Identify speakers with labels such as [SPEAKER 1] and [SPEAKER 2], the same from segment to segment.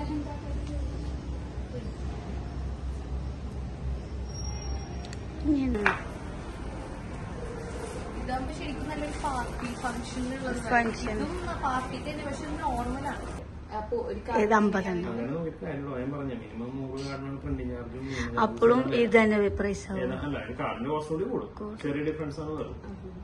[SPEAKER 1] ഇതാകുമ്പോ ശരിക്കും നല്ലൊരു പാർട്ടി ഫംഗ്ഷനുള്ള
[SPEAKER 2] Function.
[SPEAKER 1] പാർട്ടി തന്നെ പക്ഷെ നോർമലാണ് അപ്പൊ ഒരു
[SPEAKER 2] ഇത് അമ്പതെണ്ണം
[SPEAKER 3] അങ്ങനെ നോക്കിയിട്ട് കാര്യമുള്ളൂ ഞാൻ പറഞ്ഞ മിനിമം നൂറ് കാർഡിനാണ് പ്രിന്റിംഗ് ചാർജും
[SPEAKER 2] അപ്പോഴും ഇത് തന്നെ പ്രൈസ് ആവും
[SPEAKER 3] അല്ല അതിന് കാർഡിന്റെ കോസ്റ്റ് കൂടി കൂടും ചെറിയ ഡിഫറൻസ് ആണ് വരുന്നത്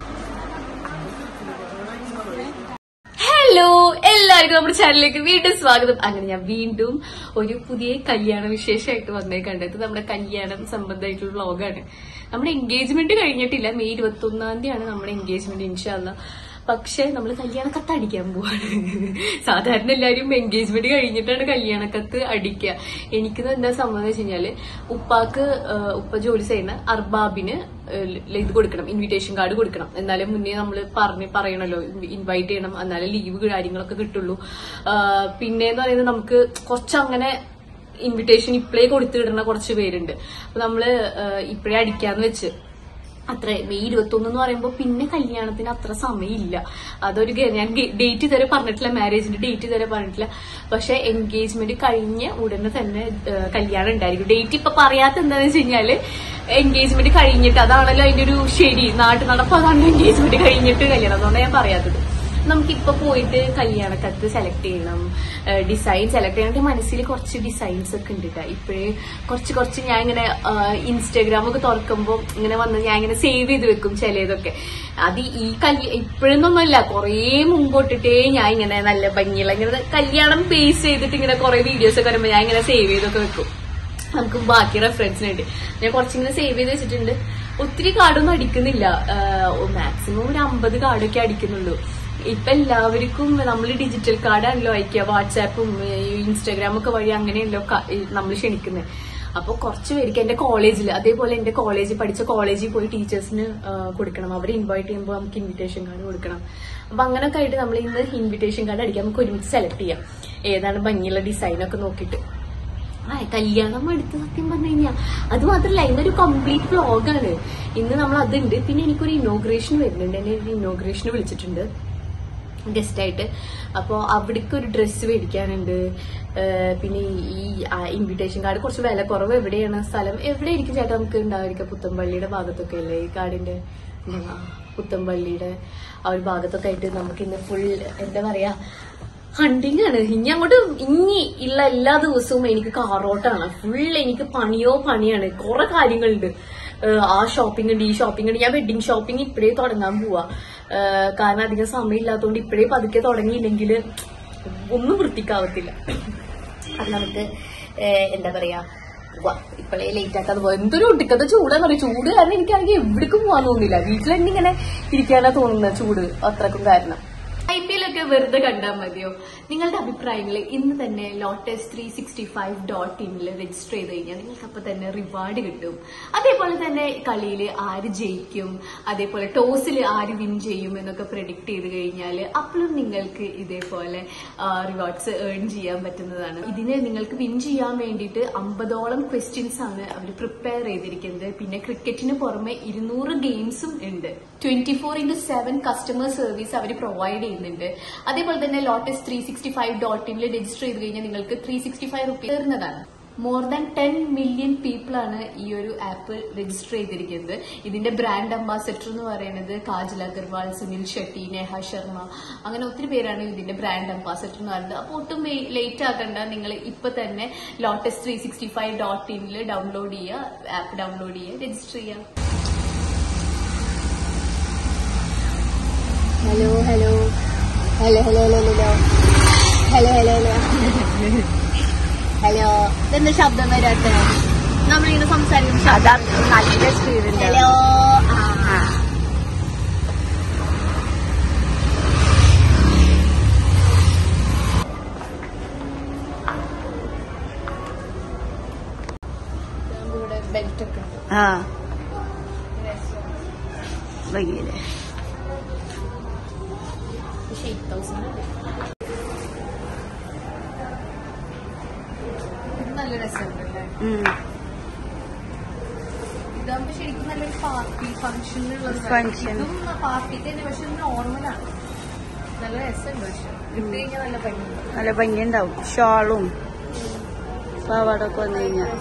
[SPEAKER 1] ഹലോ എല്ലാവർക്കും നമ്മുടെ ചാനലിലേക്ക് വീണ്ടും സ്വാഗതം അങ്ങനെ ഞാൻ വീണ്ടും ഒരു പുതിയ കല്യാണ വിശേഷമായിട്ട് വന്നേക്കണ്ട് ഇത് നമ്മുടെ കല്യാണം സംബന്ധമായിട്ടുള്ള വ്ളോഗാണ് നമ്മുടെ എൻഗേജ്മെന്റ് കഴിഞ്ഞിട്ടില്ല മെയ് ഇരുപത്തി ഒന്നാം തീയതിയാണ് നമ്മുടെ എൻഗേജ്മെന്റ് ഇൻഷാല്ല പക്ഷെ നമ്മൾ കല്യാണക്കത്ത് അടിക്കാൻ പോവാണ് സാധാരണ എല്ലാവരും എൻഗേജ്മെന്റ് കഴിഞ്ഞിട്ടാണ് കല്യാണക്കത്ത് അടിക്കുക എനിക്ക് എന്താ സംഭവം വെച്ച് കഴിഞ്ഞാല് ഉപ്പാക്ക് ആ, ഉപ്പ ജോലി ചെയ്യുന്ന അർബാബിന് ഏഹ് ഇത് കൊടുക്കണം ഇൻവിറ്റേഷൻ കാർഡ് കൊടുക്കണം എന്നാലേ മുന്നേ നമ്മൾ പറഞ്ഞ് പറയണല്ലോ ഇൻവൈറ്റ് ചെയ്യണം എന്നാലേ ലീവ് കാര്യങ്ങളൊക്കെ കിട്ടുള്ളൂ ആഹ് പിന്നെന്ന് പറയുന്നത് നമുക്ക് കുറച്ചങ്ങനെ ഇൻവിറ്റേഷൻ ഇപ്പോഴേ കൊടുത്തു വിടുന്ന കുറച്ച് പേരുണ്ട് അപ്പൊ നമ്മള് ആഹ് ഇപ്പോഴേ അടിക്കാന്ന് വെച്ച് അത്ര മെയ് ഇരുപത്തി ഒന്ന് എന്ന് പറയുമ്പോൾ പിന്നെ കല്യാണത്തിന് അത്ര സമയമില്ല അതൊരു ഗ- ഞാൻ ഡേറ്റ് ഇതുവരെ പറഞ്ഞിട്ടില്ല മാരേജിന്റെ ഡേറ്റ് ഇതുവരെ പറഞ്ഞിട്ടില്ല പക്ഷെ എൻഗേജ്മെന്റ് കഴിഞ്ഞ ഉടനെ തന്നെ ഏഹ്, കല്യാണം ഉണ്ടായിരിക്കും ഡേറ്റ് ഇപ്പൊ പറയാത്ത എന്താണെന്ന് വെച്ച് കഴിഞ്ഞാല് എൻഗേജ്മെന്റ് കഴിഞ്ഞിട്ട് അതാണല്ലോ അതിന്റെ ഒരു ശരി നാട്ടു നടപ്പ് അതാണ് എൻഗേജ്മെന്റ് കഴിഞ്ഞിട്ട് കല്യാണം അതുകൊണ്ടാണ് ഞാൻ പറയാത്തത് നമുക്കിപ്പൊ പോയിട്ട് കല്യാണക്കത്ത് സെലക്ട് ചെയ്യണം ഡിസൈൻ സെലക്ട് ചെയ്യണം എന്റെ മനസ്സിൽ കുറച്ച് ഡിസൈൻസ് ഒക്കെ ഉണ്ട് ട്ടോ. ഇപ്പോഴേ കുറച്ച് കുറച്ച് ഞാൻ ഇങ്ങനെ ഇൻസ്റ്റാഗ്രാം ഒക്കെ തുറക്കുമ്പോൾ ഇങ്ങനെ വന്ന് ഞാൻ ഇങ്ങനെ സേവ് ചെയ്ത് വെക്കും ചിലതൊക്കെ അത് ഈ കല്യ ഇപ്പോഴൊന്നൊന്നുമല്ല കുറേ മുമ്പോട്ടിട്ടേ ഞാൻ ഇങ്ങനെ നല്ല ഭംഗിയുള്ള ഇങ്ങനെ കല്യാണം ബേസ് ചെയ്തിട്ട് ഇങ്ങനെ കുറെ വീഡിയോസ് ഒക്കെ വരുമ്പോൾ ഞാൻ ഇങ്ങനെ സേവ് ചെയ്തൊക്കെ വെക്കും നമുക്ക് ബാക്കി റെഫറൻസിനുണ്ട് ഞാൻ കുറച്ചിങ്ങനെ സേവ് ചെയ്ത് വെച്ചിട്ടുണ്ട് ഒത്തിരി കാർഡൊന്നും അടിക്കുന്നില്ല മാക്സിമം ഒരു അമ്പത് കാർഡൊക്കെ അടിക്കുന്നുള്ളൂ ഇപ്പൊ എല്ലാവർക്കും നമ്മൾ ഡിജിറ്റൽ കാർഡാണല്ലോ അയക്കുക വാട്സാപ്പും ഇൻസ്റ്റാഗ്രാം ഒക്കെ വഴി അങ്ങനെയല്ലോ നമ്മൾ ക്ഷണിക്കുന്നത് അപ്പൊ കുറച്ച് പേർക്ക് എന്റെ കോളേജിൽ അതേപോലെ എന്റെ കോളേജിൽ പഠിച്ച കോളേജിൽ പോയി ടീച്ചേഴ്സിന് കൊടുക്കണം അവരെ ഇൻവൈറ്റ് ചെയ്യുമ്പോൾ നമുക്ക് ഇൻവിറ്റേഷൻ കാർഡ് കൊടുക്കണം അപ്പൊ അങ്ങനൊക്കെ ആയിട്ട് നമ്മൾ ഇന്ന് ഇൻവിറ്റേഷൻ കാർഡ് അടിക്കാം നമുക്ക് ഒരുമിച്ച് സെലക്ട് ചെയ്യാം ഏതാണ് ഭംഗിയുള്ള ഡിസൈൻ ഒക്കെ നോക്കിയിട്ട് ആ കല്യാണം അടുത്ത് സത്യം പറഞ്ഞു കഴിഞ്ഞാൽ അത് മാത്രല്ല ഇന്നൊരു കംപ്ലീറ്റ് വ്ളോഗാണ് ഇന്ന് നമ്മൾ അതുണ്ട് പിന്നെ എനിക്കൊരു ഇനോഗ്രേഷൻ വരുന്നുണ്ട് എന്നെ ഒരു ഇനോഗ്രേഷന് വിളിച്ചിട്ടുണ്ട് ഗസ്റ്റ് ആയിട്ട് അപ്പോൾ അവിടേക്ക് ഒരു ഡ്രസ്സ് മേടിക്കാനുണ്ട് ഏഹ് പിന്നെ ഈ ഇൻവിറ്റേഷൻ കാർഡ് കുറച്ച് വില കുറവ് എവിടെയാണ് സ്ഥലം എവിടെയായിരിക്കും ചേട്ടാ നമുക്ക് ഉണ്ടായിരിക്കുക പുത്തമ്പള്ളിയുടെ ഭാഗത്തൊക്കെ അല്ലേ ഈ കാർഡിന്റെ ആ, പുത്തമ്പള്ളിയുടെ ആ ഒരു ഭാഗത്തൊക്കെ ആയിട്ട് നമുക്ക് ഇന്ന് ഫുൾ എന്താ പറയാ ഹണ്ടിങ് ആണ് ഇനി അങ്ങോട്ട് ഇനി ഉള്ള എല്ലാ ദിവസവും എനിക്ക് കാറോട്ടാണ് ഫുൾ എനിക്ക് പണിയോ പണിയാണ് കുറെ കാര്യങ്ങളുണ്ട് ഏഹ് ആ ഷോപ്പിംഗ് ഉണ്ട് ഈ ഷോപ്പിംഗ് ഉണ്ട് ഞാൻ വെഡിങ് ഷോപ്പിംഗ് ഇപ്പോഴേ തുടങ്ങാൻ പോവാ ഏഹ് കാരണം അധികം സമയമില്ലാത്തതുകൊണ്ട് ഇപ്പോഴേ പതുക്കെ തുടങ്ങിയില്ലെങ്കിൽ ഒന്നും വൃത്തിക്കാവത്തില്ല അത് നമുക്ക് ഏഹ് എന്താ പറയാ ഉവ്വ, ഇപ്പളേ ലേറ്റ് ആക്കാതെ പോയി എന്തൊരു ഒട്ടിക്കത്തെ ചൂടാന്ന് പറയും ചൂട് കാരണം എനിക്കാണെങ്കിൽ എവിടേക്കും പോകാൻ തോന്നുന്നില്ല വീട്ടിൽ തന്നെ ഇങ്ങനെ ഇരിക്കാനാ തോന്നുന്നത് ചൂട് അത്രക്കും കാരണം ഐ പി എൽ ഒക്കെ വെറുതെ കണ്ടാൽ മതിയോ നിങ്ങളുടെ അഭിപ്രായങ്ങൾ ഇന്ന് തന്നെ Lotus three sixty five dot ഇനിൽ രജിസ്റ്റർ ചെയ്ത് കഴിഞ്ഞാൽ നിങ്ങൾക്ക് അപ്പൊ തന്നെ റിവാർഡ് കിട്ടും അതേപോലെ തന്നെ കളിയിൽ ആര് ജയിക്കും അതേപോലെ ടോസിൽ ആര് വിൻ ചെയ്യും എന്നൊക്കെ പ്രഡിക്ട് ചെയ്ത് കഴിഞ്ഞാൽ അപ്പോഴും നിങ്ങൾക്ക് ഇതേപോലെ റിവാർഡ്സ് ഏൺ ചെയ്യാൻ പറ്റുന്നതാണ് ഇതിന് നിങ്ങൾക്ക് വിൻ ചെയ്യാൻ വേണ്ടിയിട്ട് അമ്പതോളം ക്വസ്റ്റ്യൻസ് ആണ് അവർ പ്രിപ്പയർ ചെയ്തിരിക്കുന്നത് പിന്നെ ക്രിക്കറ്റിന് പുറമെ ഇരുന്നൂറ് ഗെയിംസും ഉണ്ട് twenty four into seven customer service അവർ പ്രൊവൈഡ് ചെയ്യുന്നുണ്ട് അതേപോലെ തന്നെ Lotus three sixty five dot ഇനിൽ രജിസ്റ്റർ ചെയ്ത് കഴിഞ്ഞാൽ നിങ്ങൾക്ക് ത്രീ സിക്സ്റ്റി ഫൈവ് റുപ്പീസ് തരുന്നതാണ് more than ten million people ആണ് ഈ ഒരു ആപ്പ് രജിസ്റ്റർ ചെയ്തിരിക്കുന്നത് ഇതിന്റെ ബ്രാൻഡ് അംബാസഡർ എന്ന് പറയുന്നത് കാജൽ അഗർവാൾ സുനിൽ ഷെട്ടി നേഹ ശർമ്മ അങ്ങനെ ഒത്തിരി പേരാണ് ഇതിന്റെ ബ്രാൻഡ് അംബാസഡർ എന്ന് പറയുന്നത് അപ്പോൾ ഒട്ടും ലേറ്റ് ആക്കണ്ട നിങ്ങൾ ഇപ്പൊ തന്നെ Lotus three sixty five dot ഇനിൽ ഡൗൺലോഡ് ചെയ്യുക ആപ്പ് ഡൗൺലോഡ് ചെയ്യുക രജിസ്റ്റർ ചെയ്യുക
[SPEAKER 2] hello hello hello hello hello hello hello hello hello hello ഇതെന്താ ശബ്ദം വരാത്ത നമ്മളിങ്ങനെ സംസാരിക്കും അതാ നല്ല സ്പീഡിന്റെ ഹലോ
[SPEAKER 1] ഇവിടെ ബെൽറ്റ് ഒക്കെ ഉണ്ട്
[SPEAKER 2] ആ ഭംഗിയില്ലേ
[SPEAKER 1] പക്ഷേ എയ്റ്റ് തൗസൻഡ് ഇത് നല്ല രസമുണ്ടല്ലേ
[SPEAKER 2] ഉം.
[SPEAKER 1] ഇതാകുമ്പോ ശരിക്കും നല്ലൊരു പാർട്ടി ഫംഗ്ഷനുള്ള
[SPEAKER 2] Function.
[SPEAKER 1] ഇതും പാർട്ടി തന്നെ പക്ഷെ നോർമലാണ് നല്ല രസമുണ്ട് പക്ഷെ ഇട്ട് കഴിഞ്ഞാൽ നല്ല ഭംഗിയുണ്ട്
[SPEAKER 2] നല്ല ഭംഗിയുണ്ടാവും ഷോളും പാവാടൊക്കെ വന്നു കഴിഞ്ഞാൽ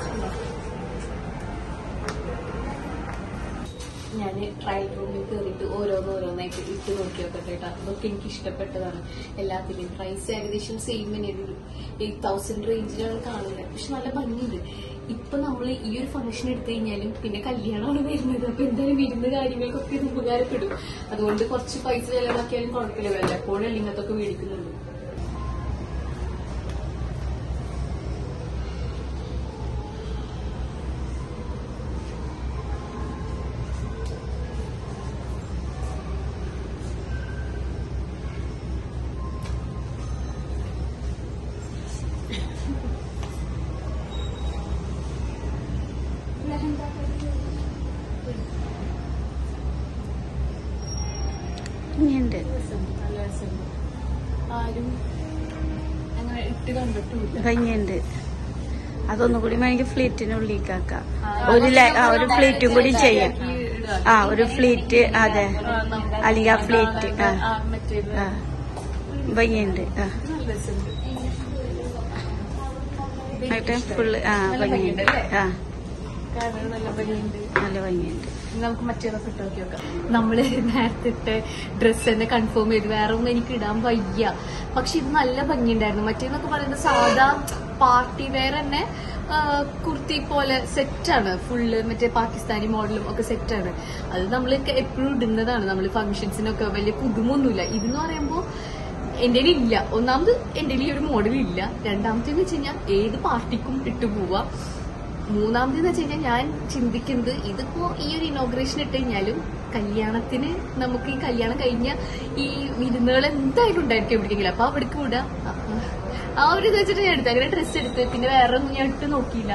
[SPEAKER 1] ഞാൻ ട്രയൽ റൂമിൽ കയറിയിട്ട് ഓരോന്ന് ഓരോന്നായിട്ട് ഇട്ട് നോക്കി നോക്കട്ടെ കേട്ടോ അതൊക്കെ എനിക്ക് ഇഷ്ടപ്പെട്ടതാണ് എല്ലാത്തിന്റെയും പ്രൈസ് ഏകദേശം സെയിം തന്നെയാണ് ഒരു എയ്റ്റ് തൗസൻഡ് റേഞ്ചിലാണ് കാണുന്നത് പക്ഷെ നല്ല ഭംഗിയുണ്ട് ഇപ്പൊ നമ്മൾ ഈ ഒരു ഫംഗ്ഷൻ എടുത്തു കഴിഞ്ഞാലും പിന്നെ കല്യാണമാണ് വരുന്നത് അപ്പൊ എന്തായാലും വിരുന്ന് കാര്യങ്ങൾക്കൊക്കെ ഇത് ഉപകാരപ്പെടും അതുകൊണ്ട് കുറച്ച് പൈസ ചെലവാക്കിയാലും കുഴപ്പമില്ല വല്ലപ്പോഴും ഇങ്ങനത്തൊക്കെ മേടിക്കുന്നുണ്ട്
[SPEAKER 2] ഇനിയുണ്ട്
[SPEAKER 1] രസമുണ്ട്, നല്ല രസമുണ്ട് ആരും അങ്ങനെ ഇട്ട് കണ്ടിട്ടുമില്ല
[SPEAKER 2] ഭംഗിയുണ്ട് അതൊന്നും കൂടി വേണമെങ്കിൽ ഫ്ലീറ്റിനുള്ളിലേക്കാക്കാം
[SPEAKER 1] ആ,
[SPEAKER 2] ഒരു ല- ആ, ഒരു ഫ്ലീറ്റും കൂടി ചെയ്യാം ആ ഒരു ഫ്ലീറ്റ് അതെ അല്ലെങ്കിൽ ആ ഫ്ലീറ്റ് ആ
[SPEAKER 1] മറ്റേത്
[SPEAKER 2] ആ ഭംഗിയുണ്ട് ആ
[SPEAKER 1] നല്ല രസമുണ്ട്
[SPEAKER 2] എന്നിട്ട് ഫുള്ള് ആ ഭംഗിയുണ്ട് ആ
[SPEAKER 1] കാരണം നല്ല ഭംഗിയുണ്ട്
[SPEAKER 2] നല്ല ഭംഗിയുണ്ട്
[SPEAKER 1] നമുക്ക് മറ്റേതൊക്കെ ഇട്ട് നോക്കി നോക്കാം നമ്മള് നേരത്തെ ഇട്ട ഡ്രസ്സ് തന്നെ കൺഫേം ചെയ്തു വേറെ ഒന്നും എനിക്ക് ഇടാൻ വയ്യ പക്ഷെ ഇത് നല്ല ഭംഗിയുണ്ടായിരുന്നു മറ്റേന്നൊക്കെ പറയുന്നത് സാധാ പാർട്ടി വെയർ തന്നെ ആ, കുർത്തി പോലെ സെറ്റാണ് ഫുള്ള് മറ്റേ പാകിസ്ഥാനി മോഡലും ഒക്കെ സെറ്റാണ് അത് നമ്മൾ എപ്പോഴും ഇടുന്നതാണ് നമ്മൾ ഫംഗ്ഷൻസിനൊക്കെ വലിയ പുതുമൊന്നുമില്ല ഇതെന്ന് പറയുമ്പോൾ എന്റെ ഇല്ല ഒന്നാമത് എന്റെ ഈ ഒരു മോഡൽ ഇല്ല രണ്ടാമത്തേന്ന് വെച്ച് കഴിഞ്ഞാൽ ഏത് പാർട്ടിക്കും ഇട്ടു പോവാ മൂന്നാമതെന്ന് വെച്ച് കഴിഞ്ഞാൽ ഞാൻ ചിന്തിക്കുന്നത് ഇതിപ്പോ ഈ ഒരു ഇനോഗ്രേഷൻ ഇട്ട് കഴിഞ്ഞാലും കല്യാണത്തിന് നമുക്ക് ഈ കല്യാണം കഴിഞ്ഞ ഈ വിരുന്നുകൾ എന്തായാലും ഉണ്ടായിരിക്കും എവിടേക്കെങ്കിലും അപ്പൊ അവിടേക്ക് വിടാം അപ്പൊ ആ ഒരു ഇത് വെച്ചിട്ട് ഞാൻ എടുത്തു അങ്ങനെ ഡ്രസ്സ് എടുത്ത് പിന്നെ വേറെ ഒന്നും ഞാൻ ഇട്ട് നോക്കിയില്ല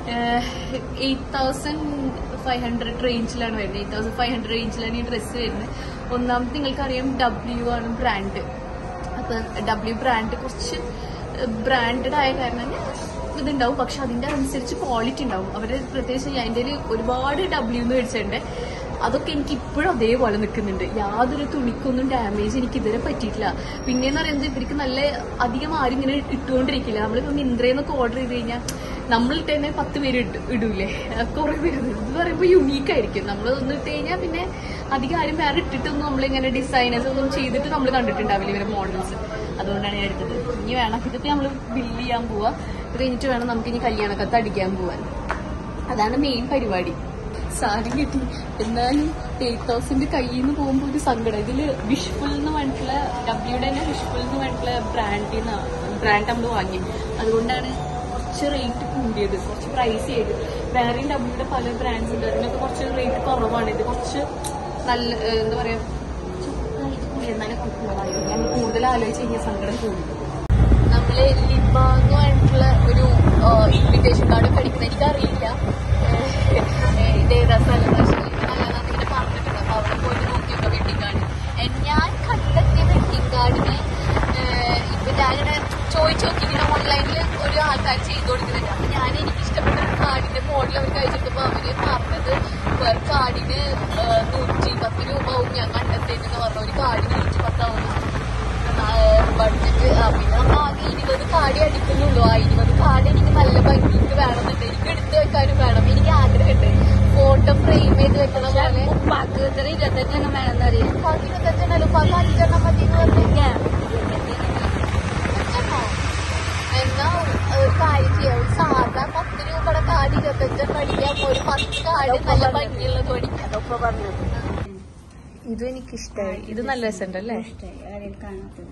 [SPEAKER 1] എയ്റ്റ് തൗസൻഡ് ഫൈവ് ഹൺഡ്രഡ് റേഞ്ചിലാണ് വരുന്നത് എയ്റ്റ് തൗസൻഡ് ഫൈവ് ഹൺഡ്രഡ് റേഞ്ചിലാണ് ഈ ഡ്രസ്സ് വരുന്നത് ഒന്നാമത് നിങ്ങൾക്കറിയാം ഡബ്ല്യു ആണ് ബ്രാൻഡ് അപ്പൊ ഡബ്ല്യു ബ്രാൻഡ് കുറച്ച് ബ്രാൻഡഡ് ആയ കാരണം ഇതുണ്ടാവും പക്ഷെ അതിന്റെ അനുസരിച്ച് ക്വാളിറ്റി ഉണ്ടാവും അവര് പ്രത്യേകിച്ച് ഞാൻ എൻ്റെ കയ്യില് ഒരുപാട് ഡബ്ല്യു എന്ന് മേടിച്ചിട്ടുണ്ട് അതൊക്കെ എനിക്ക് ഇപ്പോഴും അതേപോലെ നിൽക്കുന്നുണ്ട് യാതൊരു തുണിക്കൊന്നും ഡാമേജ് എനിക്ക് ഇതുവരെ പറ്റിയിട്ടില്ല പിന്നെന്ന് പറയുന്നത് ഇവർക്ക് നല്ല അധികം ആരും ഇങ്ങനെ ഇട്ടുകൊണ്ടിരിക്കില്ല നമ്മളിപ്പോ മിന്ത്രയെന്നൊക്കെ ഓർഡർ ചെയ്ത് കഴിഞ്ഞാൽ നമ്മൾ ഇട്ട് തന്നെ പത്ത് പേര് ഇട്ട് ഇടൂലേ കുറെ പേര് ഇടും. ഇത് പറയുമ്പോൾ യുണീക്ക് ആയിരിക്കും നമ്മൾ ഒന്ന് ഇട്ട് കഴിഞ്ഞാൽ പിന്നെ അധികം ആരും വേറെ ഇട്ടിട്ടൊന്നും നമ്മളിങ്ങനെ ഡിസൈനേഴ്സ് ഒന്നും ചെയ്തിട്ട് നമ്മൾ കണ്ടിട്ടുണ്ടാവില്ല ഇവരെ മോഡൽസ് അതുകൊണ്ടാണ് ഞാൻ എടുത്തത് ഇനി വേണം ഇതിപ്പോ നമ്മൾ ബില്ല് ചെയ്യാൻ പോവാ ഇത് കഴിഞ്ഞിട്ട് വേണം നമുക്ക് ഇനി കല്യാണക്കത്ത് അടിക്കാൻ പോവാൻ അതാണ് മെയിൻ പരിപാടി സാരി കിട്ടി എന്നാലും എയ്റ്റ് തൗസൻഡ് കയ്യിൽ നിന്ന് പോകുമ്പോൾ ഒരു സങ്കടം ഇതില് വിഷ്ഫുൾ എന്ന് പറഞ്ഞിട്ടുള്ള ഡബ്ല്യൂടെ തന്നെ വിഷ്ഫുൾ എന്ന് പറഞ്ഞിട്ടുള്ള ബ്രാൻഡിൽ നിന്ന് ബ്രാൻഡ് നമ്മൾ വാങ്ങി അതുകൊണ്ടാണ് കുറച്ച് റേറ്റ് കൂടിയത് കുറച്ച് പ്രൈസ് ചെയ്ത് വേറെയും ഡബ്ല്യൂടെ പല ബ്രാൻഡ്സ് ഉണ്ട് അതിനൊക്കെ കുറച്ച് റേറ്റ് കുറവാണ് ഇത് കുറച്ച് നല്ല ഏഹ്, എന്താ പറയാ കുറച്ച് റേറ്റ് കൂടി എന്നാലും കുഴപ്പമില്ല ഞങ്ങൾ കൂടുതൽ ആലോചിച്ച് കഴിഞ്ഞാൽ സങ്കടം തോന്നി നമ്മള് ലിബ എന്ന് പറഞ്ഞിട്ടുള്ള ഒരു ഇൻവിറ്റേഷൻ കാർഡ് പഠിക്കുന്ന എനിക്കറിയില്ല ഏഹ് ഇതേതാ സ്ഥലം നല്ലതാന്നിങ്ങനെ പറഞ്ഞിട്ടുണ്ട് അപ്പൊ അവിടെ പോയിട്ട് നോക്കിയൊക്കെ വെഡിങ് കാർഡ് ഞാൻ കണ്ടെത്തിയ വെഡിങ് കാർഡിന് ഇപ്പൊ ഞാനിങ്ങനെ ചോദിച്ചു നോക്കി ഇങ്ങനെ ഓൺലൈനിൽ ഒരു ആൾക്കാർ ചെയ്തു കൊടുക്കുന്നുണ്ട് അപ്പൊ ഞാൻ എനിക്ക് ഇഷ്ടപ്പെട്ട ഒരു കാർഡിന്റെ മോഡൽ അവർക്ക് അയച്ചെടുത്തപ്പോ അവര് പറഞ്ഞത് ഒരു കാർഡിന് നൂറ്റി പത്ത് രൂപ ആവും ഞാൻ കണ്ടെത്തിയെന്ന് പറഞ്ഞ ഒരു കാർഡിന് നൂറ്റി പത്താവും ബഡ്ജറ്റ് പിന്നെ നമ്മൾ ആകെ ഇരുപത് കാടി അടിക്കുന്നുള്ളൂ ആ ഇരുപത് കാടി എനിക്ക് നല്ല ഭംഗിക്ക് വേണമെന്നുണ്ട് എനിക്ക് എടുത്തു വെക്കാനും വേണം എനിക്ക് ആഗ്രഹമുണ്ട് ഫോട്ടോ ഫ്രെയിം ചെയ്ത് വെക്കണ പോലെ
[SPEAKER 2] ഉപ്പാക്ക് ഇത്ര ഇരുപത്തെട്ടെണ്ണം വേണമെന്നറിയാം
[SPEAKER 1] ഉപ്പാക്ക് ഇരുപത്തഞ്ചെണ്ണല്ലോ ഉപ്പാക്ക് അഞ്ചെണ്ണം മതി എന്ന് പറഞ്ഞിരിക്കാം എന്നാ ഒരു കാര്യം ചെയ്യാം ഒരു സാധാ പത്ത് രൂപയുടെ കാർഡ് ഇരുപത്തഞ്ചെണ്ണം അടിക്കാം ഒരു പത്ത് കാർഡ് നല്ല ഭംഗിയുള്ളത് അടിക്കാം
[SPEAKER 2] അതൊക്കെ പറഞ്ഞത്
[SPEAKER 1] ഇതും എനിക്ക് ഇഷ്ടമായി ഇത് നല്ല രസമുണ്ടല്ലേ
[SPEAKER 2] ഇഷ്ടമായി ആരെയും കാണാത്തത്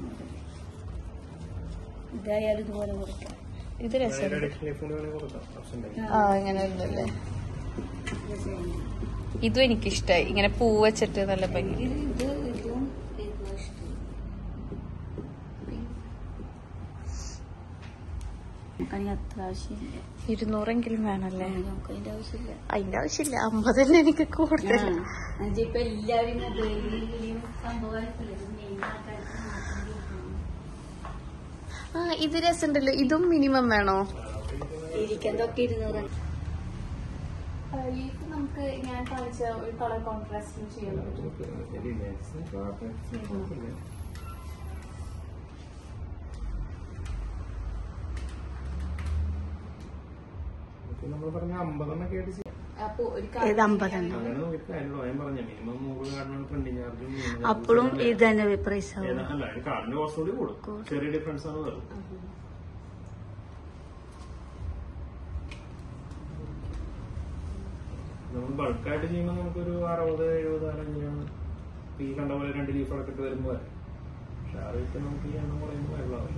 [SPEAKER 2] ഇതായാലും ഇതുപോലെ കൊടുക്കാം
[SPEAKER 1] ഇത് രസമുണ്ട്
[SPEAKER 3] അഡീഷണൽ ഫോൺ വേണമെങ്കിൽ കൊടുക്കാം ഓപ്ഷൻ ഉണ്ടെങ്കിൽ
[SPEAKER 1] ആ ഇങ്ങനെ ഉണ്ടല്ലേ ഇതും എനിക്ക് ഇഷ്ടമായി ഇങ്ങനെ പൂ വെച്ചിട്ട് നല്ല ഭംഗി
[SPEAKER 2] ഇത് ഇത് ഇതും ഇതും ഇഷ്ടം നമുക്കാണെങ്കിൽ അത്ര ആവശ്യമില്ല
[SPEAKER 1] ഇരുന്നൂറെങ്കിലും വേണമല്ലേ
[SPEAKER 2] നമുക്ക് അതിന്റെ ആവശ്യമില്ല
[SPEAKER 1] അതിന്റെ ആവശ്യമില്ല അമ്പത് തന്നെ എനിക്ക് കൂടുതൽ
[SPEAKER 2] ഇപ്പൊ എല്ലാവരും മൊബൈലിലും സംഭവമായിട്ടില്ല മെയിൻ ആൾക്കാർക്ക്
[SPEAKER 1] ആ ഇത് രസമുണ്ടല്ലോ ഇതും മിനിമം വേണോ
[SPEAKER 2] ഇരിക്കുന്നതൊക്കെ ഇരുന്നൂറ്
[SPEAKER 1] നമുക്ക് ഞാൻ കാണിച്ച ഒരു കളർ കോൺട്രാസ്റ്റും ചെയ്യാൻ പറ്റും
[SPEAKER 3] നമ്മൾ പറഞ്ഞ അമ്പതെണ്ണൊക്കെ ആയിട്ട് ചെയ്യാം
[SPEAKER 1] അപ്പൊ ഒരു
[SPEAKER 2] ഇത് അമ്പതെണ്ണം
[SPEAKER 3] അങ്ങനെ നോക്കിയിട്ട് കാര്യമുള്ളൂ ഞാൻ പറഞ്ഞ മിനിമം നൂറ് കാർഡിനാണ് പ്രിന്റിംഗ് ചാർജും
[SPEAKER 2] അപ്പോഴും ഇത് തന്നെ പ്രൈസ് ആവും
[SPEAKER 3] അല്ല അതിന് കാർഡിന് കുറച്ചുകൂടി കൂടും ചെറിയ ഡിഫറൻസ് ആണ് വരും നമ്മൾ ബൾക്കായിട്ട് ചെയ്യുമ്പോൾ നമുക്കൊരു അറുപത് എഴുപത് അങ്ങനെയാണ് ഈ കണ്ട പോലെ രണ്ട് ലീഫ് അടക്കിട്ട് വരുമ്പോൾ വരെ പക്ഷെ ആ റേറ്റ് നമുക്ക് ഈ എണ്ണം പറയുമ്പോൾ വെള്ളമാവില്ല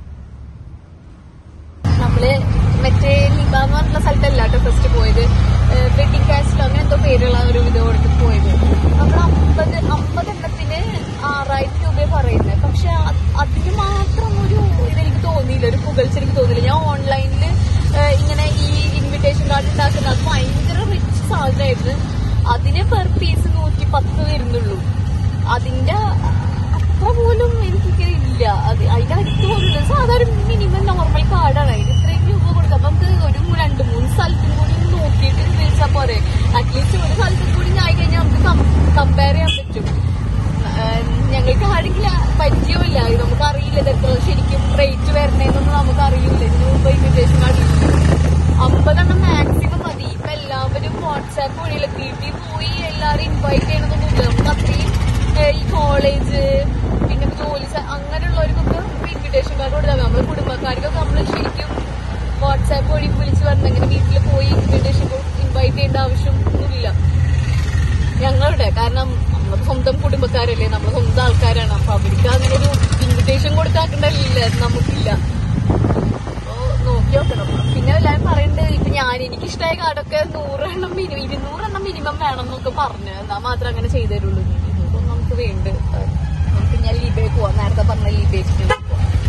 [SPEAKER 1] നമ്മള് മറ്റേ ലിബ എന്ന് പറഞ്ഞിട്ടുള്ള സ്ഥലത്തല്ല കേട്ടോ ഫസ്റ്റ് പോയത് വെഡിങ് കാസ്റ്റിലോ അങ്ങനെ എന്തോ പേരുള്ള ഒരു ഇത് കൊടുത്ത് പോയത് നമ്മൾ അമ്പത് അമ്പത് എണ്ണത്തിന് ആറായിരം രൂപ പറയുന്നത് പക്ഷെ അത് അതിന് മാത്രം ഒരു ഇതെനിക്ക് തോന്നിയില്ല ഒരു പുകഴ്ച എനിക്ക് തോന്നിയില്ല ഞാൻ ഓൺലൈനിൽ ഇങ്ങനെ ഈ ഇൻവിറ്റേഷൻ കാർഡ് ഉണ്ടാക്കുന്നത് അത് ഭയങ്കര റിച്ച് സാധനമായിരുന്നു അതിന് പെർ പീസ് നൂറ്റി പത്ത് വരുന്നുള്ളൂ അതിന്റെ അത്ര പോലും എനിക്ക് ഇല്ല അത് അതിന്റെ അടുത്ത് പോലും സാധാരണ മിനിമം നോർമൽ കാർഡാണ് അതിന് ഇത്രയും രൂപ കൊടുക്കുക അപ്പൊ നമുക്ക് ഒരു മൂ- രണ്ട് മൂന്ന് സ്ഥലത്തും കൂടി ഒന്ന് നോക്കിയിട്ട് ചോദിച്ചാൽ പോരെ അറ്റ്ലീസ്റ്റ് ഒരു സ്ഥലത്തും കൂടി ആയി കഴിഞ്ഞാൽ നമുക്ക് കമ്പയർ ചെയ്യാൻ പറ്റും ആഹ് ഞങ്ങൾക്ക് ആണെങ്കിൽ പരിചയമില്ല നമുക്ക് അറിയില്ല ഇത് എത്ര ശരിക്കും റേറ്റ് വരണേന്നൊന്നും നമുക്ക് അറിയില്ല ഇതിന് മുമ്പ് ഇൻവിറ്റേഷൻ കാർഡ് അമ്പതെണ്ണം മാക്സിമം മതി ഇപ്പൊ എല്ലാവരും വാട്സാപ്പ് വഴിയില്ല വീട്ടിൽ പോയി എല്ലാവരും ഇൻവൈറ്റ് ചെയ്യണമെന്നൊന്നുമില്ല നമുക്ക് അത്രയും ഏഹ്, ഈ കോളേജ് പിന്നെ ജോലി സ്ഥ- അങ്ങനെയുള്ളവർക്കൊക്കെ നമുക്ക് ഇൻവിറ്റേഷൻ കാർഡ് കൊടുത്താൽ നമ്മുടെ കുടുംബക്കാർക്കൊക്കെ നമ്മൾ ശരിക്കും വാട്സാപ്പ് വഴി വിളിച്ച് പറഞ്ഞ ഇങ്ങനെ വീട്ടിൽ പോയി ഇൻവിറ്റേഷൻ ഇൻവൈറ്റ് ചെയ്യേണ്ട ആവശ്യം ഒന്നുമില്ല ഞങ്ങളുടെ കാരണം നമ്മുടെ സ്വന്തം കുടുംബക്കാരല്ലേ നമ്മുടെ സ്വന്തം ആൾക്കാരാണ് അപ്പൊ അവർക്ക് അങ്ങനെ ഒരു ഇൻവിറ്റേഷൻ കൊടുത്താക്കണ്ടല്ല നമുക്കില്ല അപ്പൊ നോക്കി നോക്കണം പിന്നെ എല്ലാവരും പറയുന്നുണ്ട് ഇപ്പൊ ഞാൻ എനിക്ക് ഇഷ്ടമായ കാർഡൊക്കെ നൂറെണ്ണം മിനിമം ഇരുന്നൂറെണ്ണം മിനിമം വേണം എന്നൊക്കെ പറഞ്ഞു എന്നാ മാത്രം അങ്ങനെ ചെയ്തു തരുള്ളൂ ഇതൊന്നും നമുക്ക് വേണ്ട നമുക്ക് ഞാൻ ലീബേ പോവാം നേരത്തെ പറഞ്ഞ ലീബേക്ക് പോവാം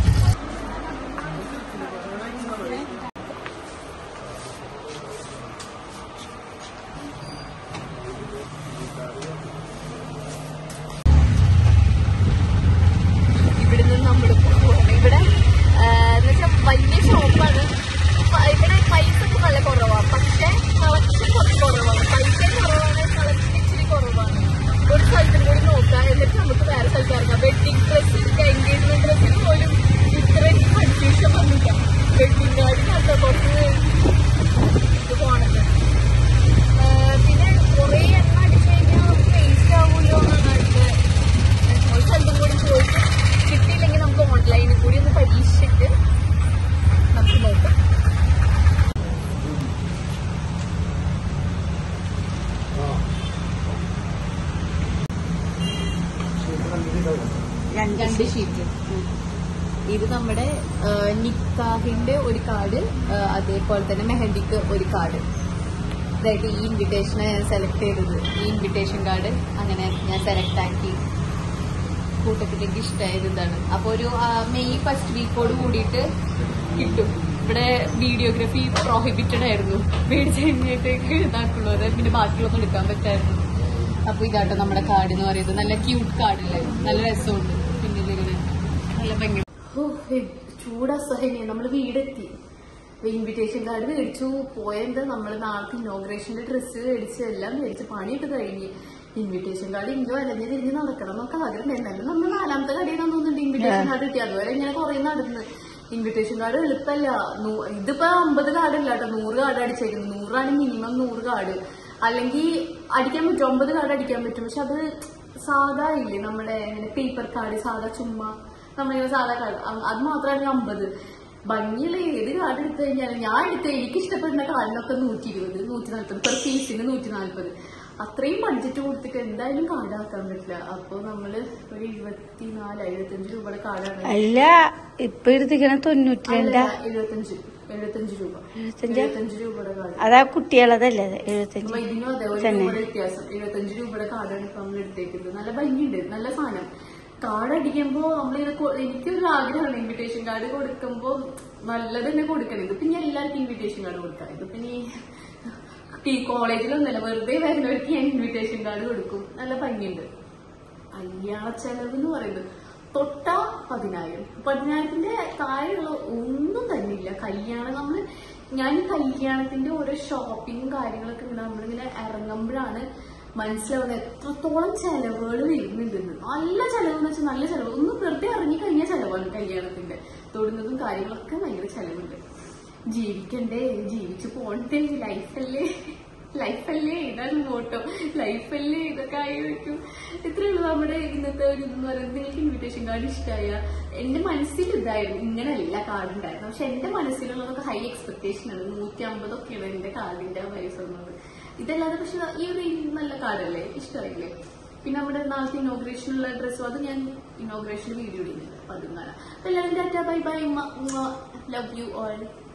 [SPEAKER 1] ഇവിടുന്ന് നമ്മൾ പോകണം ഇവിടെ എന്ന് വെച്ചാൽ വലിയ ഷോപ്പാണ് പ- ഇവിടെ പൈസ ഒക്കെ നല്ല കുറവാണ് പക്ഷെ കളക്ഷൻ കുറച്ച് കുറവാണ് പൈസ കുറവാണ് കളക്ഷൻ ഇച്ചിരി കുറവാണ് ഒരു സ്ഥലത്തും കൂടി നോക്കാം എന്നിട്ട് നമുക്ക് വേറെ സ്ഥലത്ത് ഇറങ്ങാം വെഡിങ് ഡ്രസ്സിൽ എൻഗേജ്മെന്റ് ഡ്രസ്സിൽ പോലും ഇത്രയും കൺഫ്യൂഷൻ വന്നില്ല വെഡിങ് കാർഡിനകത്ത് കുറച്ച് ഇത് പോണത് പിന്നെ കുറേ എണ്ണ അടിച്ചു കഴിഞ്ഞാൽ വേസ്റ്റ് ആവുമല്ലോ എന്നാണ് അടുത്ത ഒരു സ്ഥലത്തും കൂടി പോയിട്ട് കിട്ടിയില്ലെങ്കിൽ നമുക്ക് ഓൺലൈനിൽ കൂടി ഒന്ന് പരീക്ഷിച്ചിട്ട് നമുക്ക് നോക്കാം രണ്ട് ഷീറ്റ് ഇത് നമ്മുടെ ആ, നിക്കാഹിന്റെ ഒരു കാർഡ് ആ, അതേപോലെ തന്നെ മെഹന്തിക്ക് ഒരു കാർഡ് അതായത് ഈ ഇൻവിറ്റേഷനെ ഞാൻ സെലക്ട് ചെയ്തത് ഈ ഇൻവിറ്റേഷൻ കാർഡ് അങ്ങനെ ഞാൻ സെലക്ട് ആക്കി കൂട്ടത്തിലേക്ക് ഇഷ്ടമായത് ഇതാണ് അപ്പൊ ഒരു ആ, മെയ് ഫസ്റ്റ് വീക്കോട് കൂടിയിട്ട് കിട്ടും ഇവിടെ വീഡിയോഗ്രാഫി പ്രോഹിബിറ്റഡ് ആയിരുന്നു മേടിച്ച് കഴിഞ്ഞിട്ടേക്ക് ഇതാക്കുള്ളൂ അത് പിന്നെ ബാക്കിയുള്ളതൊന്നും എടുക്കാൻ പറ്റായിരുന്നു അപ്പൊ ഇതാട്ടോ നമ്മുടെ കാർഡ് എന്ന് പറയുന്നത് നല്ല ക്യൂട്ട് കാർഡല്ലേ നല്ല രസമുണ്ട് പിന്നിൽ ഇങ്ങനെ നല്ല ഭംഗി ഓ ചൂടസഹനീയ നമ്മൾ വീടെത്തി ഇൻവിറ്റേഷൻ കാർഡ് മേടിച്ചു പോയത് നമ്മൾ നാളത്തെ ഇനോഗ്രേഷന്റെ ഡ്രസ്സ് മേടിച്ച് എല്ലാം മേടിച്ച് പണിയൊക്കെ കഴിഞ്ഞ് ഇൻവിറ്റേഷൻ കാർഡ് ഇങ്ങനെ വലഞ്ഞ് തിരിഞ്ഞ് നടക്കണം എന്നൊക്കെ ആഗ്രഹം എന്നാലും നമ്മൾ നാലാമത്തെ കടയിൽ തോന്നുന്നുണ്ട് ഇൻവിറ്റേഷൻ കാർഡ് കിട്ടി അതുവരെ ഇങ്ങനെ കുറെ നടന്ന് ഇൻവിറ്റേഷൻ കാർഡ് എളുപ്പമല്ല നൂ- ഇതിപ്പോ അമ്പത് കാർഡ് ഇല്ല കേട്ടോ നൂറ് കാർഡ് അടിച്ചേക്കുന്നു നൂറാണ് മിനിമം നൂറ് കാർഡ് അല്ലെങ്കിൽ അടിക്കാൻ പറ്റും ഒമ്പത് കാർഡ് അടിക്കാൻ പറ്റും പക്ഷെ അത് സാധാ ഇല്ലേ നമ്മുടെ ഇങ്ങനെ പേപ്പർ കാർഡ് സാധാ ചുമ്മാ നമ്മളിങ്ങനെ സാധാ കാർഡ് അത് മാത്രമാണ് അമ്പത് ഭംഗിയുള്ള ഏത് കാർഡ് എടുത്തു കഴിഞ്ഞാലും ഞാൻ എടുത്ത എനിക്ക് ഇഷ്ടപ്പെടുന്ന കാർഡിനൊക്കെ നൂറ്റി ഇരുപത് നൂറ്റി നാൽപ്പത് പെർ പീസിന് നൂറ്റി നാൽപ്പത് അത്രയും ബഡ്ജറ്റ് കൊടുത്തിട്ട് എന്തായാലും കാർഡ് ആക്കാൻ പറ്റില്ല അപ്പൊ നമ്മള് ഒരു ഇരുപത്തിനാല് എഴുപത്തഞ്ച് രൂപയുടെ കാർഡാണ്
[SPEAKER 2] അല്ല ഇപ്പൊ എടുത്തിക്കണ തൊണ്ണൂറ്റി രണ്ടാ
[SPEAKER 1] എഴുപത്തഞ്ച് എഴുപത്തഞ്ച് രൂപ
[SPEAKER 2] എഴുപത്തഞ്ചാ?
[SPEAKER 1] എഴുപത്തഞ്ച് രൂപയുടെ കാർഡ്
[SPEAKER 2] അതാ കുട്ടികളതല്ലേ അത് എഴുപത്തഞ്ച്
[SPEAKER 1] അപ്പൊ ഇതിനും അതെ ഒരു
[SPEAKER 2] തന്നെ.
[SPEAKER 1] രൂപയുടെ വ്യത്യാസം എഴുപത്തഞ്ച് രൂപയുടെ കാർഡാണ് ഇപ്പൊ നമ്മൾ എടുത്തേക്കുന്നത് നല്ല ഭംഗിയുണ്ട് നല്ല സാധനം കാർഡ് അടിക്കുമ്പോ നമ്മളിത് കൊ- എനിക്കൊരു ആഗ്രഹമാണ് ഇൻവിറ്റേഷൻ കാർഡ് കൊടുക്കുമ്പോ നല്ലത് തന്നെ കൊടുക്കണം ഇത് പിന്നെ എല്ലാവർക്കും ഇൻവിറ്റേഷൻ കാർഡ് കൊടുക്കാം ഇത് പിന്നെ ഈ കോളേജിലൊന്നല്ല വെറുതെ വരുന്നവർക്ക് ഞാൻ ഇൻവിറ്റേഷൻ കാർഡ് കൊടുക്കും നല്ല ഭംഗിയുണ്ട് കല്യാണ ചെലവ് എന്ന് പറയുന്നത് തൊട്ട പതിനായിരം പതിനായിരത്തിന്റെ താഴെയുള്ള ഒന്നും തന്നെ ഇല്ല കല്യാണം നമ്മള് ഞാൻ ഈ കല്യാണത്തിന്റെ ഓരോ ഷോപ്പിങ്ങും കാര്യങ്ങളൊക്കെ ഇങ്ങനെ നമ്മളിങ്ങനെ ഇറങ്ങുമ്പോഴാണ് മനസ്സിലാവുന്നത് എത്രത്തോളം ചെലവുകൾ വരുന്നുണ്ടെന്ന് നല്ല ചെലവെന്ന് വെച്ചാൽ നല്ല ചെലവ് ഒന്ന് വെറുതെ ഇറങ്ങി കഴിഞ്ഞാൽ ചെലവാണ് കല്യാണത്തിന്റെ തൊടുന്നതും കാര്യങ്ങളൊക്കെ ഭയങ്കര ചെലവുണ്ട് ജീവിക്കണ്ടേ ജീവിച്ചു പോണ്ടേ ലൈഫല്ലേ ലൈഫല്ലേ ഇതാണ് മോട്ടോ ലൈഫല്ലേ ഇതൊക്കെ ആയി വെക്കും ഇത്രയേ ഉള്ളൂ നമ്മുടെ ഇന്നത്തെ ഒരു ഇതെന്ന് പറയുന്നത് എനിക്ക് ഇൻവിറ്റേഷൻ കാർഡ് ഇഷ്ടമായ എന്റെ മനസ്സിൽ ഇതായിരുന്നു ഇങ്ങനെയല്ല കാർഡ് ഉണ്ടായിരുന്നു പക്ഷെ എന്റെ മനസ്സിലുള്ളതൊക്കെ ഹൈ എക്സ്പെക്ടേഷൻ ആണ് നൂറ്റി അമ്പതൊക്കെയാണ് എന്റെ കാർഡിന്റെ പൈസ വന്നത് ഇതല്ലാതെ പക്ഷെ ഈ ഒരു നല്ല കാർഡല്ലേ ഇഷ്ടമായില്ലേ പിന്നെ നമ്മുടെ നാളത്തെ ഇനോഗ്രേഷനുള്ള ഡ്രസ്സും അത് ഞാൻ ഇനോഗ്രേഷൻ വീഡിയോ ഇടുന്നുണ്ട് അപ്പൊ അതും കാണാം അപ്പൊ എല്ലാവരും tata bye bye love you all